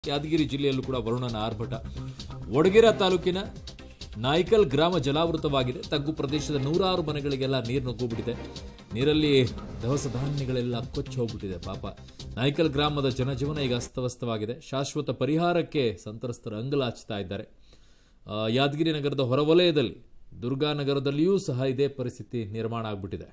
ಯಾದಗಿರಿ ಜಿಲ್ಲೆಯಲ್ಲೂ ಕೂಡ ವರುಣನ ಆರ್ಭಟ ವಡಗೇರ ತಾಲೂಕಿನ ನಾಯ್ಕಲ್ ಗ್ರಾಮ ಜಲಾವೃತವಾಗಿದೆ ತಗ್ಗು ಪ್ರದೇಶದ ನೂರಾರು ಮನೆಗಳಿಗೆಲ್ಲ ನೀರು ನುಗ್ಗುಬಿಟ್ಟಿದೆ ನೀರಲ್ಲಿ ದವಸ ಧಾನ್ಯಗಳೆಲ್ಲ ಕೊಚ್ಚಿ ಹೋಗ್ಬಿಟ್ಟಿದೆ ಪಾಪ ನಾಯ್ಕಲ್ ಗ್ರಾಮದ ಜನಜೀವನ ಈಗ ಅಸ್ತವ್ಯಸ್ತವಾಗಿದೆ ಶಾಶ್ವತ ಪರಿಹಾರಕ್ಕೆ ಸಂತ್ರಸ್ತರು ಅಂಗಲಾಚ್ತಾ ಇದ್ದಾರೆ ಆ, ಯಾದಗಿರಿ ನಗರದ ಹೊರವಲಯದಲ್ಲಿ ದುರ್ಗಾನಗರದಲ್ಲಿಯೂ ಸಹ ಇದೇ ಪರಿಸ್ಥಿತಿ ನಿರ್ಮಾಣ ಆಗ್ಬಿಟ್ಟಿದೆ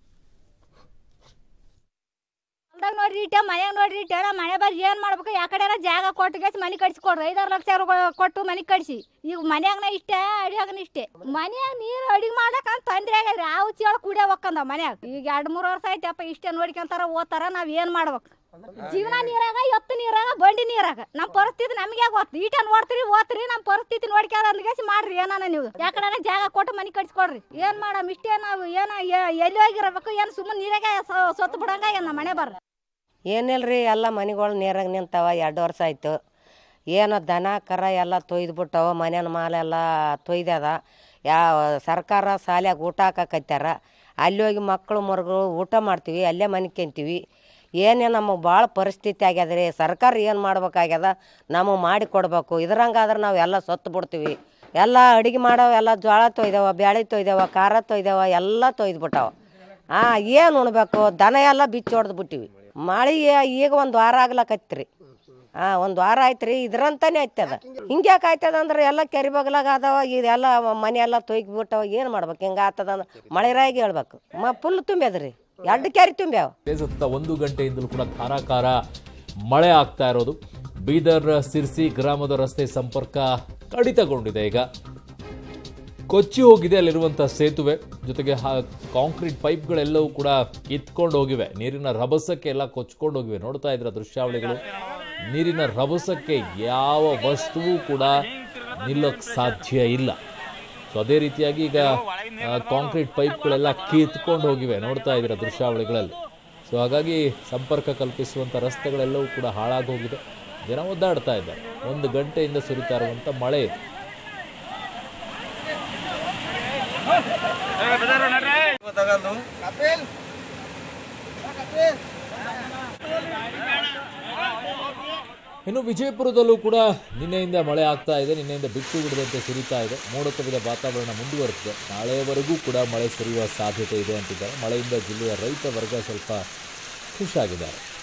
ಹೊಲ್ದಾಗ ನೋಡ್ರಿ ಇಟ್ಟ ಮನ್ಯಾಗ ನೋಡ್ರಿ ಇಟ್ಟ ನಾ ಮನೆ ಬರ್ರಿ ಏನ್ ಮಾಡ್ಬೇಕು ಯಾ ಕಡೆ ಜಾಗ ಕೊಟ್ಟು ಗೇಸ್ ಮನೆ ಕಟ್ಸಿಕೊಡ್ರಿ ಐದಾರು ಲಕ್ಷ ರೂಪಾಯಿ ಕೊಟ್ಟು ಮನೆ ಕಟ್ಸಿ ಈಗ ಮನ್ಯಾಗನ ಇಷ್ಟೇ ಅಡಿಯಾಗನ ಇಷ್ಟೇ ಮನ್ಯಾಗ ನೀರು ಅಡಿಗೆ ಮಾಡಕ್ ಅಂತ ತೊಂದ್ರೆ ಆಗ್ಯದ್ರಿ ಆ ಉಚ್ಚಿ ಒಳಗೆ ಕುಡಿಯೋ ಹೋಕ್ಕಂದ ಮನ್ಯಾಗ ಈಗ ಎರಡ್ ಮೂರು ವರ್ಷ ಐತಿ ಅಪ್ಪ ಇಷ್ಟೇ ನೋಡ್ಕೊಂತಾರ ಓದ್ತಾರ ನಾವ್ ಏನ್ ಮಾಡ್ಬೇಕು ಜೀವನ ನೀರಾಗ ಎತ್ತು ನೀರಾಗ ಬಂಡಿ ನೀರಾಗ ನಮ್ಮ ಪರಿಸ್ಥಿತಿ ನಮಗೆ ಗೊತ್ತು ಈಟ ನೋಡ್ತೀರಿ ಓದ್ತೀರಿ ನಮ್ಮ ಪರಿಸ್ಥಿತಿ ನೋಡ್ಕ್ಯಾರ ಅಂದ್ಗೇಸಿ ಮಾಡ್ರಿ ಏನಾನ ನೀವು ಯಾಕಡೆ ಜಾಗ ಕೊಟ್ಟು ಮನೆ ಕಟ್ಸ್ಕೊಡ್ರಿ ಏನ್ ಮಾಡಮ್ ಇಷ್ಟೇ ನಾವು ಏನ ಎ- ಎಲ್ಲಿ ಹೋಗಿರ್ಬೇಕು ಏನ್ ಸುಮ್ಮನೆ ನೀರಾಗ ಸ- ಸೊತ್ತು ಬಿಡಂಗ ಏನ್ ನಮ್ಮ ಮನೆ ಬರ್ರಿ ಏನಿಲ್ರಿ ಎಲ್ಲ ಮನೆಗಳು ನೀರಾಗ ನಿಂತಾವ ಎರಡು ವರ್ಷ ಆಯ್ತು ಏನೋ ದನ ಕರ ಎಲ್ಲ ತೊಯ್ದುಬಿಟ್ಟವ ಮನೆಯ ಮಾಲೆಲ್ಲ ತೊಯ್ದದ ಯಾವ ಸರ್ಕಾರ ಶಾಲ್ಯಾಗ ಊಟ ಹಾಕಕತ್ಯಾರ ಅಲ್ಲಿ ಹೋಗಿ ಮಕ್ಕಳು ಮರುಗಳು ಊಟ ಮಾಡ್ತೀವಿ ಅಲ್ಲೇ ಮನಿಕ್ಯಂತೀವಿ ಏನೇ ನಮಗೆ ಭಾಳ ಪರಿಸ್ಥಿತಿ ಆಗ್ಯದ ರೀ ಸರ್ಕಾರ ಏನು ಮಾಡ್ಬೇಕಾಗ್ಯದ ನಮಗೆ ಮಾಡಿ ಕೊಡಬೇಕು ಇದ್ರಂಗಾದ್ರೆ ನಾವು ಎಲ್ಲ ಸತ್ತು ಬಿಡ್ತೀವಿ ಎಲ್ಲ ಅಡುಗೆ ಮಾಡವ ಎಲ್ಲ ಜೋಳ ತೊಯ್ದವ ಬ್ಯಾಳೆ ತೊಯ್ದವ ಖಾರ ತೊಯ್ದವ ಎಲ್ಲ ತೊಯ್ದುಬಿಟ್ಟವ ಹಾಂ ಏನು ಉಣ್ಬೇಕು ದನ ಎಲ್ಲ ಬಿಚ್ಚಿ ಹೊಡೆದು ಬಿಟ್ಟಿವಿ ಮಳೆ ಈಗ ಒಂದು ವಾರ ಆಗ್ಲಕತ್ರಿ ಹಾಂ ಒಂದು ವಾರ ಆಯ್ತು ರೀ ಇದ್ರಂತಾನೆ ಆಯ್ತದ ಹಿಂಗ್ಯಾಕೆ ಆಯ್ತದ ಅಂದ್ರೆ ಎಲ್ಲ ಕೆರೆ ಬಗಲಾಗ ಅದಾವ ಇದೆಲ್ಲ ಮನೆ ಎಲ್ಲ ತೊಯ್ಗಿಬಿಟ್ಟವ ಏನು ಮಾಡ್ಬೇಕು ಹಿಂಗೆ ಆತದ ಅಂದ್ರೆ ಮಳೆ ರಾಯಿಗೆ ಹೇಳ್ಬೇಕು ಮ ಫುಲ್ ತುಂಬ್ಯದ್ರಿ ಎರಡು ಕೆರೆ ತುಂಬ್ಯಾವ ಸತತ ಒಂದು ಗಂಟೆಯಿಂದಲೂ ಕೂಡ ಧಾರಾಕಾರ ಮಳೆ ಆಗ್ತಾ ಇರೋದು ಬೀದರ್ ಸಿರ್ಸಿ ಗ್ರಾಮದ ರಸ್ತೆ ಸಂಪರ್ಕ ಕಡಿತಗೊಂಡಿದೆ ಈಗ ಕೊಚ್ಚಿ ಹೋಗಿದೆ ಅಲ್ಲಿರುವಂಥ ಸೇತುವೆ ಜೊತೆಗೆ ಹಾ- ಕಾಂಕ್ರೀಟ್ ಪೈಪ್ಗಳೆಲ್ಲವೂ ಕೂಡ ಕಿತ್ಕೊಂಡು ಹೋಗಿವೆ ನೀರಿನ ರಭಸಕ್ಕೆ ಎಲ್ಲ ಕೊಚ್ಕೊಂಡು ಹೋಗಿವೆ ನೋಡ್ತಾ ಇದ್ರ ದೃಶ್ಯಾವಳಿಗಳು ನೀರಿನ ರಭಸಕ್ಕೆ ಯಾವ ವಸ್ತುವು ಕೂಡ ನಿಲ್ಲೋಕ್ ಸಾಧ್ಯ ಇಲ್ಲ ಸೊ ಅದೇ ರೀತಿಯಾಗಿ ಈಗ ಆ, ಕಾಂಕ್ರೀಟ್ ಪೈಪ್ಗಳೆಲ್ಲ ಕಿತ್ಕೊಂಡು ಹೋಗಿವೆ ನೋಡ್ತಾ ಇದ್ದೀರಾ ದೃಶ್ಯಾವಳಿಗಳಲ್ಲಿ ಸೊ ಹಾಗಾಗಿ ಸಂಪರ್ಕ ಕಲ್ಪಿಸುವಂಥ ರಸ್ತೆಗಳೆಲ್ಲವೂ ಕೂಡ ಹಾಳಾಗಿ ಹೋಗಿದೆ ಜನ ಒದ್ದಾಡ್ತಾ ಇದ್ದಾರೆ ಒಂದು ಗಂಟೆಯಿಂದ ಸುರಿತಾ ಇರುವಂಥ ಮಳೆ ಇದು ಇನ್ನು ವಿಜಯಪುರದಲ್ಲೂ ಕೂಡ ನಿನ್ನೆಯಿಂದ ಮಳೆ ಆಗ್ತಾ ಇದೆ ನಿನ್ನೆಯಿಂದ ಬಿಟ್ಟು ಬಿಡದಂತೆ ಸುರಿತಾ ಇದೆ ಮೋಡ ಕವಿದ ವಾತಾವರಣ ಮುಂದುವರೆದಿದೆ ನಾಳೆಯವರೆಗೂ ಕೂಡ ಮಳೆ ಸುರಿಯುವ ಸಾಧ್ಯತೆ ಇದೆ ಅಂತಿದ್ದಾರೆ ಮಳೆಯಿಂದ ಜಿಲ್ಲೆಯ ರೈತ ವರ್ಗ ಸ್ವಲ್ಪ ಖುಷಿಯಾಗಿದ್ದಾರೆ